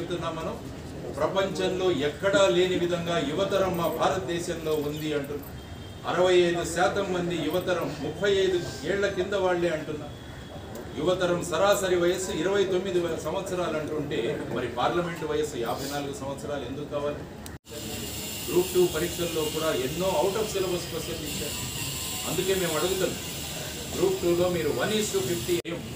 చెప్తున్నాం మనం ప్రపంచంలో ఎక్కడా లేని విధంగా యువతరం మా భారతదేశంలో ఉంది అంటున్నాం అరవై ఐదు శాతం మంది యువతరం ముప్పై ఐదు ఏళ్ల కింద వాళ్ళే అంటున్నారు యువతరం సరాసరి వయస్సు ఇరవై తొమ్మిది సంవత్సరాలు అంటుంటే మరి పార్లమెంటు వయస్సు యాభై నాలుగు సంవత్సరాలు ఎందుకు కావాలి గ్రూప్ టూ పరీక్షల్లో కూడా ఎన్నో అవుట్ ఆఫ్ సిలబస్ క్వశ్చన్ ఇచ్చారు అందుకే మేము అడుగుతున్నాం గ్రూప్ టూలో మీరు వన్ ఈస్ టు ఫిఫ్టీ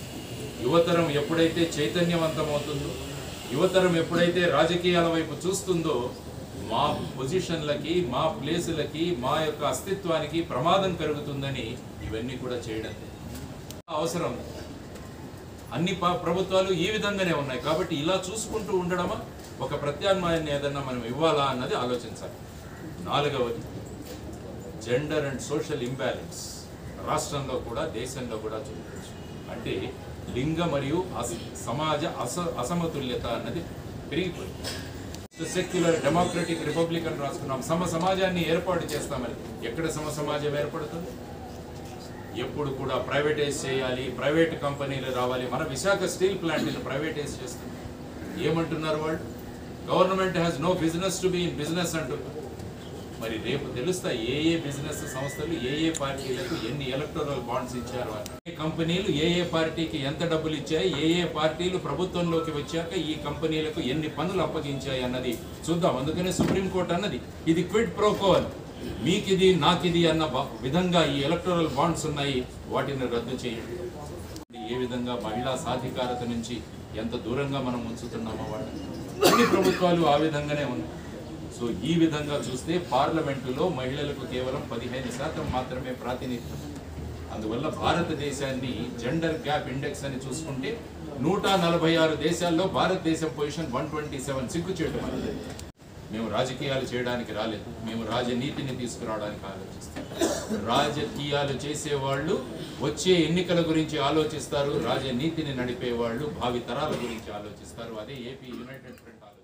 యువతరం ఎప్పుడైతే చైతన్యవంతమవుతుందో యువతరం ఎప్పుడైతే రాజకీయాల వైపు చూస్తుందో మా పొజిషన్లకి మా ప్లేసులకి మా యొక్క అస్తిత్వానికి ప్రమాదం కలుగుతుందని ఇవన్నీ కూడా చేయడం అవసరం అన్ని ప- ప్రభుత్వాలు ఈ విధంగానే ఉన్నాయి కాబట్టి ఇలా చూసుకుంటూ ఉండడమా ఒక ప్రత్యామ్నాయాన్ని ఏదన్నా మనం ఇవ్వాలా అన్నది ఆలోచించాలి నాలుగవది జెండర్ అండ్ సోషల్ ఇంబ్యాలెన్స్ రాష్ట్రంలో కూడా దేశంలో కూడా చూడవచ్చు అంటే లింగ మరియు అస- సమాజ అస అసమతుల్యత అన్నది పెరిగిపోయింది సెక్యులర్ డెమోక్రటిక్ రిపబ్లికన్ రాసుకున్నాం సమ సమాజాన్ని ఏర్పాటు చేస్తామని ఎక్కడ సమ సమాజం ఏర్పడుతుంది ఎప్పుడు కూడా ప్రైవేటైజ్ చేయాలి ప్రైవేట్ కంపెనీలు రావాలి మన విశాఖ స్టీల్ ప్లాంట్ని ప్రైవేటైజ్ చేస్తుంది ఏమంటున్నారు వాళ్ళు government has no business to be in business అంటున్నారు మరి రేపు తెలుస్తాయి ఏ ఏ బిజినెస్ సంస్థలు ఏ ఏ పార్టీలకు ఎన్ని ఎలక్టోరల్ బాండ్స్ ఇచ్చారు అని ఏ కంపెనీలు ఏ ఏ పార్టీకి ఎంత డబ్బులు ఇచ్చాయి ఏ ఏ పార్టీలు ప్రభుత్వంలోకి వచ్చాక ఈ కంపెనీలకు ఎన్ని పనులు అప్పగించాయి అన్నది చూద్దాం అందుకనే సుప్రీంకోర్టు అన్నది ఇది క్విడ్ ప్రోకో అని మీకిది నాకిది అన్న బ- విధంగా ఈ ఎలక్టోరల్ బాండ్స్ ఉన్నాయి వాటిని రద్దు చేయండి ఏ విధంగా మహిళా సాధికారత నుంచి ఎంత దూరంగా మనం ఉంచుతున్నామో వాళ్ళని అన్ని ప్రభుత్వాలు ఆ విధంగానే ఉన్నాయి సో ఈ విధంగా చూస్తే పార్లమెంటులో మహిళలకు కేవలం పదిహేను శాతం మాత్రమే ప్రాతినిధ్యం అందువల్ల భారతదేశాన్ని జెండర్ గ్యాప్ ఇండెక్స్ అని చూసుకుంటే నూట నలభై ఆరు దేశాల్లో భారతదేశం పొజిషన్ వన్ ట్వంటీ సెవెన్ సిగ్గుచేటు మనది మేము రాజకీయాలు చేయడానికి రాలేదు మేము రాజనీతిని తీసుకురావడానికి ఆలోచిస్తాం రాజకీయాలు చేసేవాళ్ళు వచ్చే ఎన్నికల గురించి ఆలోచిస్తారు రాజనీతిని నడిపే వాళ్ళు భావి తరాల గురించి ఆలోచిస్తారు అదే ఏపీ యునైటెడ్ ఫ్రంట్ ఆలోచిస్తారు